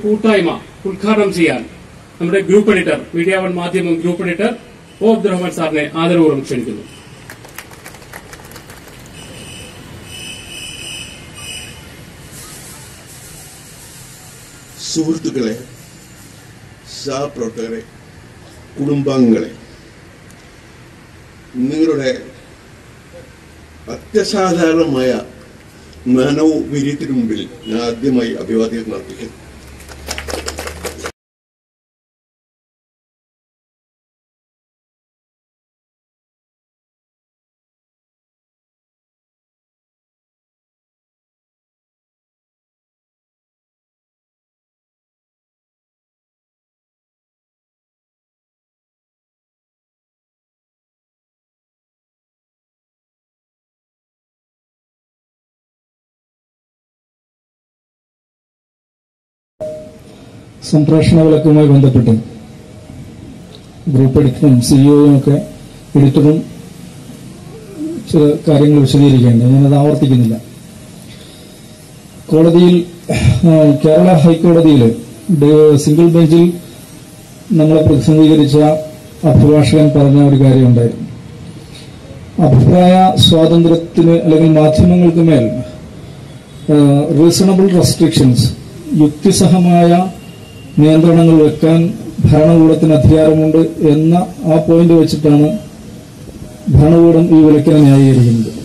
കൂട്ടായ്മ ഉദ്ഘാടനം ചെയ്യാൻ നമ്മുടെ group editor media one Madhyamam group editor O Abdurahman സാറിനെ ആദരപൂർവ്വം ക്ഷണിക്കുന്നു സുഹൃത്തുക്കളെ സഹപ്രവർത്തകരെ കുടുംബാംഗങ്ങളെ നിങ്ങളുടെ അത്യസാധാരണമായ മനോവീര്യത്തിനു മുമ്പിൽ ഞാൻ ആദ്യമായി അഭിവാദ്യം നടത്തിക്കുന്നു സംപ്രേഷണ വിലക്കുമായി ബന്ധപ്പെട്ട് ഗ്രൂപ്പ് എഡിറ്ററും സിഇഒയും ഒക്കെ എഡിറ്ററും ചില കാര്യങ്ങൾ വിശദീകരിക്കേണ്ടത് ഞാനത് ആവർത്തിക്കുന്നില്ല കോടതിയിൽ ആ, കേരള ഹൈക്കോടതിയിൽ ഡ- സിംഗിൾ ബെഞ്ചിൽ നമ്മളെ പ്രതിനിധീകരിച്ച അഭിഭാഷകൻ പറഞ്ഞ ഒരു കാര്യമുണ്ടായിരുന്നു അഭിപ്രായ സ്വാതന്ത്ര്യത്തിന് അല്ലെങ്കിൽ മാധ്യമങ്ങൾക്ക് മേൽ റീസണബിൾ റെസ്ട്രിക്ഷൻസ് യുക്തിസഹമായ നിയന്ത്രണങ്ങൾ വെക്കാൻ ഭരണകൂടത്തിന് അധികാരമുണ്ട് എന്ന ആ പോയിന്റ് വെച്ചിട്ടാണ് ഭരണകൂടം ഈ വിലക്കിനെ ന്യായീകരിക്കുന്നത്